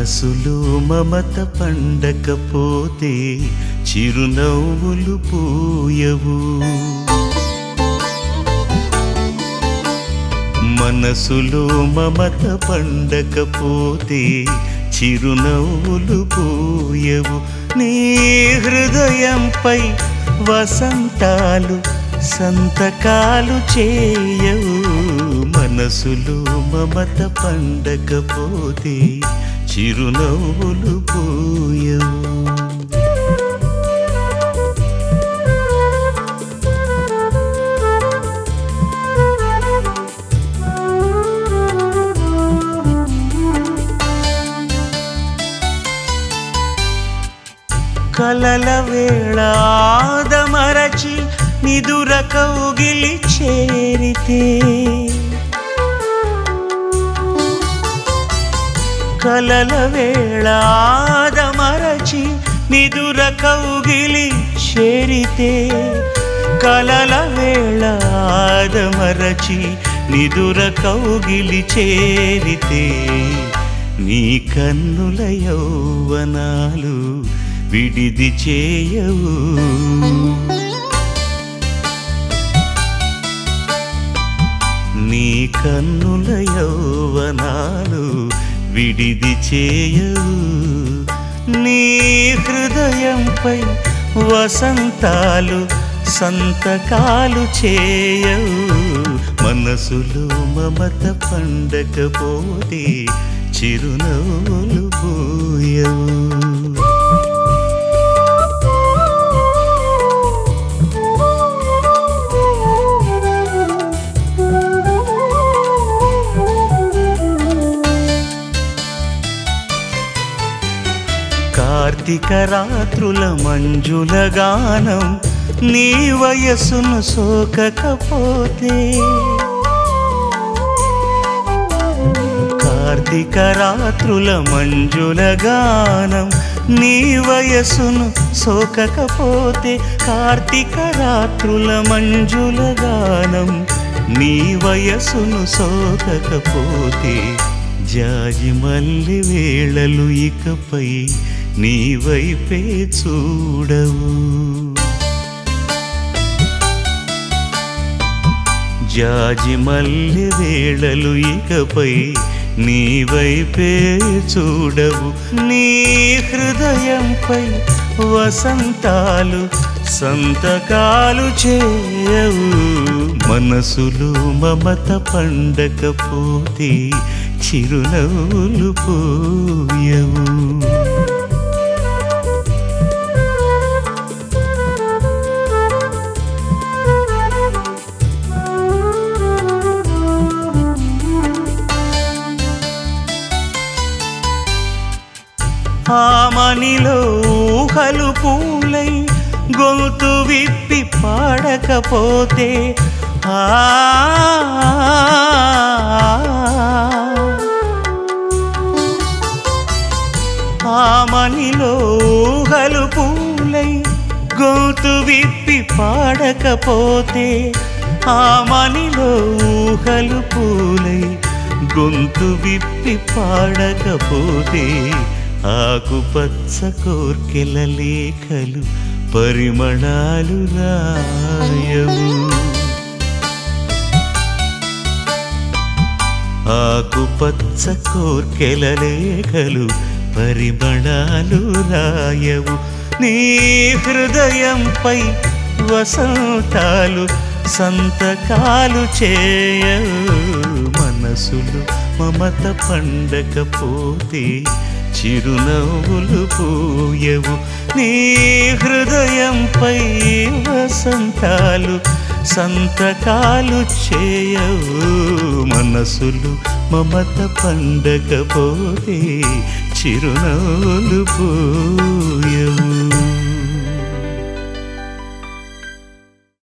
మనసులో మమత పండకపోతే చిరునవ్వులు పూయవు మనసులో మమత పండకపోతే చిరునవ్వులు పూయవు నీ హృదయంపై వసంతాలు సంతకాలు చేయవు మనసులో మమత పండకపోతే చిరునవ్వులు పూయవు కలల వేళ ఆదమరచి నిదుర కౌగిలి చేరితే కలల వేళ ఆదమరచి నిదుర కౌగిలి చేరితే కలల వేళ ఆదమరచి నిదుర కౌగిలి చేరితే నీ కన్నుల యౌవనాలు విడిది చేయవు నీ కన్నుల యౌవనాలు విడిది చేయవు నీ హృదయంపై వసంతాలు సంతకాలు చేయవు మనసులో మమత పండకపోతే చిరునవ్వులు పోయవు కార్తీక రాత్రుల మంజుల గానం నీ వయస్సును సోకకపోతే కార్తీక రాత్రుల మంజుల గానం నీ వయస్సును సోకకపోతే కార్తీక రాత్రుల మంజుల గానం నీ వయస్సును సోకకపోతే జాజి మల్లి వేళలు ఇకపై నీ వైపే చూడవు జాజి మల్లి వేళలు ఇకపై నీ వైపే చూడవు నీ హృదయంపై వసంతాలు సంతకాలు చేయవు మనసులో మమత పండకపోతే చిరునవ్వులు పోయవు ఆమనిలో ఊహలు పూలై గొంతు విప్పి పాడకపోతే ఆ ఆమనిలో ఊహలు పూలై గొంతు విప్పి పాడకపోతే ఆమనిలో ఊహలు పూలై గొంతు విప్పి పాడకపోతే ఆకుపచ్చ కోర్కెల లేఖలు పరిమళాలు రాయవు ఆకుపచ్చ కోర్కెల లేఖలు పరిమళాలు రాయవు నీ హృదయంపై వసంతాలు సంతకాలు చేయవు మనసులు మమత పండకపోతే చిరునవ్వులు పూయవు నీ హృదయంపై వసంతాలు సంతకాలు చేయవు మనసులు మమత పండకపోతే చిరునవ్వులు పూయవు